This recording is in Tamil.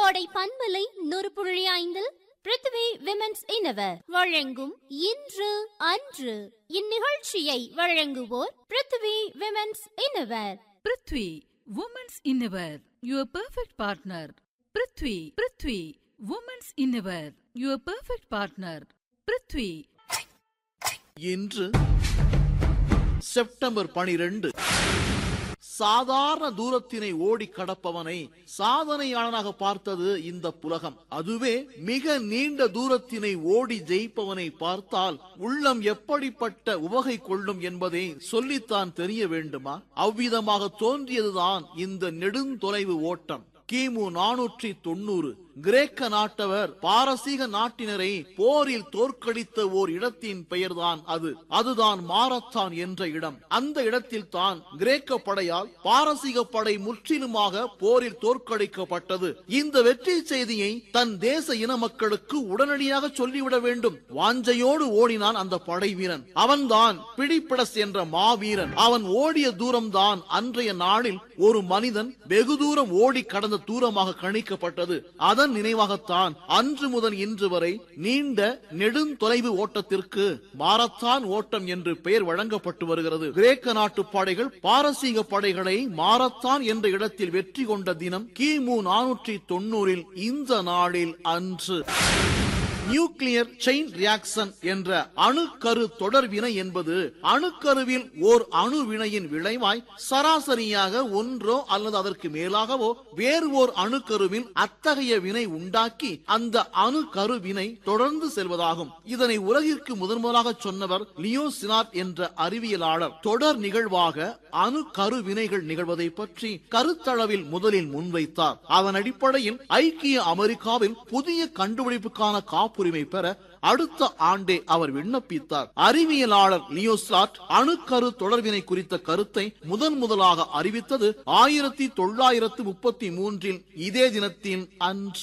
கோடை பண்பலை நூறு புள்ளி ஐந்தில் பிருத்வி விமென்ஸ் இனவர் வழங்கும் இன்று அன்று இந்நிகழ்ச்சியை வழங்குவோர் Prithvi women's innerwear Prithvi women's innerwear your perfect partner Prithvi Prithvi women's innerwear your perfect partner Prithvi இன்று செப்டம்பர் பனிரெண்டு சாதாரண தூரத்தினை ஓடி கடப்பவனை சாதனையாளனாக பார்த்தது இந்த புலகம் அதுவே மிக நீண்ட தூரத்தினை ஓடி ஜெயிப்பவனை பார்த்தால் உள்ளம் எப்படிப்பட்ட உவகை கொள்ளும் என்பதை சொல்லித்தான் தெரிய வேண்டுமா அவ்விதமாக தோன்றியதுதான் இந்த நெடுந்தொலைவு ஓட்டம் கிமு நானூற்றி தொண்ணூறு கிரேக்க நாட்டவர் பாரசீக நாட்டினரை போரில் தோற்கடித்த ஓர் இடத்தின் பெயர்தான் அது அதுதான் மாரத்தான் என்ற இடம் அந்த இடத்தில் தான் கிரேக்க படையால் பாரசீக படை முற்றிலுமாக போரில் தோற்கடிக்கப்பட்டது இந்த வெற்றி செய்தியை தன் தேச இன மக்களுக்கு உடனடியாக சொல்லிவிட வேண்டும் வாஞ்சையோடு ஓடினான் அந்த படை வீரன் அவன்தான் பிடிப்பிடஸ் என்ற மாவீரன் அவன் ஓடிய தூரம்தான் அன்றைய நாளில் ஒரு மனிதன் வெகு தூரம் ஓடி கடந்த தூரமாக கணிக்கப்பட்டது அதன் நினைவாகத்தான் அன்று முதல் இன்று வரை நீண்ட நெடுந்தொலைவு ஓட்டத்திற்கு மாரத்தான் ஓட்டம் என்று பெயர் வழங்கப்பட்டு வருகிறது கிரேக்க நாட்டு படைகள் பாரசீக படைகளை மாரத்தான் என்ற இடத்தில் வெற்றி கொண்ட தினம் கிமு நானூற்றி தொண்ணூறில் இந்த நாளில் அன்று நியூக்ளியர் செயின் ரியாக்சன் என்ற அணுக்கரு தொடர் வினை என்பது அணுக்கருவில் ஓர் அணு வினையின் விளைவாய் சராசரியாக ஒன்றோ அல்லது அதற்கு மேலாகவோ வேறு ஓர் அணுக்கருவில் அத்தகைய வினை உண்டாக்கி அந்த அணுக்கரு வினை தொடர்ந்து செல்வதாகும் இதனை உலகிற்கு முதன் முதலாக சொன்னவர் லியோ சினாட் என்ற அறிவியலாளர் தொடர் நிகழ்வாக அணுக்கரு வினைகள் நிகழ்வதை பற்றி கருத்தளவில் முதலில் முன்வைத்தார் அதன் அடிப்படையில் ஐக்கிய அமெரிக்காவில் புதிய கண்டுபிடிப்புக்கான காப்புரிமை பெற அடுத்த ஆண்டே அவர் விண்ணப்பித்தார் அறிவியலாளர் லியோஸ்லாட் அணுக்கரு தொடர்பினை குறித்த கருத்தை முதன் முதலாக அறிவித்தது ஆயிரத்தி தொள்ளாயிரத்து முப்பத்தி மூன்றில் இதே தினத்தின் அன்று